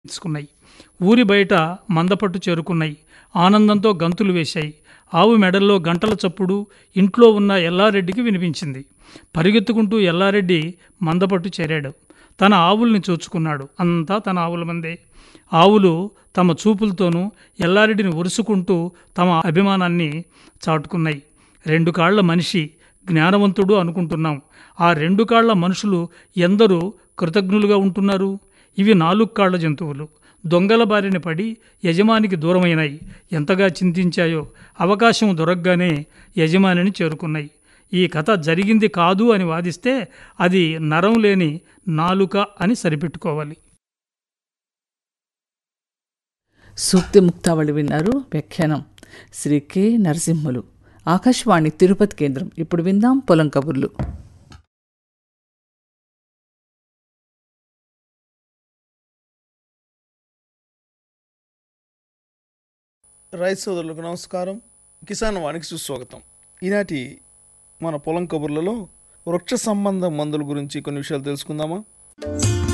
తీసుకున్నాయి ఊరి బయట మందపట్టు చేరుకున్నాయి ఆనందంతో గంతులు వేశాయి ఆవు మెడల్లో గంటల చప్పుడు ఇంట్లో ఉన్న ఎల్లారెడ్డికి వినిపించింది పరిగెత్తుకుంటూ ఎల్లారెడ్డి మందపట్టు చేరాడు తన ఆవుల్ని చూచుకున్నాడు అంతా తన ఆవుల మందే ఆవులు తమ చూపులతోనూ ఎల్లారెడ్డిని ఉరుసుకుంటూ తమ అభిమానాన్ని చాటుకున్నాయి రెండు కాళ్ల మనిషి జ్ఞానవంతుడు అనుకుంటున్నాం ఆ రెండు కాళ్ల మనుషులు ఎందరూ కృతజ్ఞులుగా ఉంటున్నారు ఇవి నాలుగు కాళ్ల జంతువులు దొంగల బారిన పడి యజమానికి దూరమైనాయి ఎంతగా చింతించాయో అవకాశం దొరకగానే యజమానిని చేరుకున్నాయి ఈ కథ జరిగింది కాదు అని వాదిస్తే అది నరం లేని నాలుక అని సరిపెట్టుకోవాలి సూక్తి ముక్తావళి విన్నారు వ్యాఖ్యానం శ్రీ కె నరసింహులు ఆకాశవాణి తిరుపతి కేంద్రం ఇప్పుడు విందాం పొలం కబుర్లు రైతు సోదరులకు నమస్కారం కిసాన్ వానికి సుస్వాగతం ఈనాటి మన పొలం కబుర్లలో వృక్ష సంబంధ మందుల గురించి కొన్ని విషయాలు తెలుసుకుందామా